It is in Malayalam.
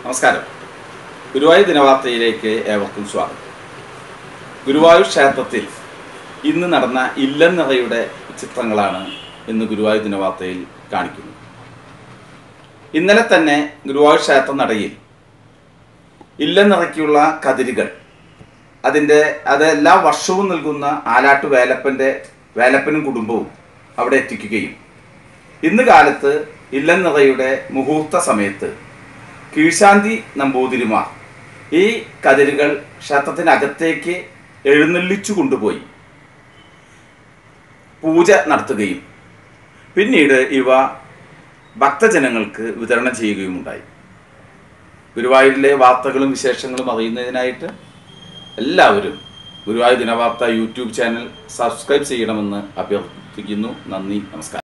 നമസ്കാരം ഗുരുവായൂർ ദിനവാർത്തയിലേക്ക് ഏവർക്കും സ്വാഗതം ഗുരുവായൂർ ക്ഷേത്രത്തിൽ ഇന്ന് നടന്ന ഇല്ലനിറയുടെ ചിത്രങ്ങളാണ് ഇന്ന് ഗുരുവായൂർ ദിനവാർത്തയിൽ കാണിക്കുന്നത് ഇന്നലെ തന്നെ ഗുരുവായൂർ ക്ഷേത്ര നടയിൽ ഇല്ലനിറയ്ക്കുള്ള കതിരുകൾ അതിൻ്റെ അത് എല്ലാ വർഷവും നൽകുന്ന ആലാട്ട് വേലപ്പൻ്റെ വേലപ്പനും കുടുംബവും അവിടെ എത്തിക്കുകയും ഇന്ന് കാലത്ത് ഇല്ലനിറയുടെ മുഹൂർത്ത സമയത്ത് കീഴ്ശാന്തി നമ്പൂതിരിമാർ ഈ കതിരുകൾ ക്ഷേത്രത്തിനകത്തേക്ക് എഴുന്നള്ളിച്ചു കൊണ്ടുപോയി പൂജ നടത്തുകയും പിന്നീട് ഇവ ഭക്തജനങ്ങൾക്ക് വിതരണം ചെയ്യുകയുമുണ്ടായി ഗുരുവായൂരിലെ വാർത്തകളും വിശേഷങ്ങളും അറിയുന്നതിനായിട്ട് എല്ലാവരും Guruvayur Dinavartha YouTube channel subscribe ചെയ്യണമെന്ന് അഭ്യർത്ഥിക്കുന്നു നന്ദി നമസ്കാരം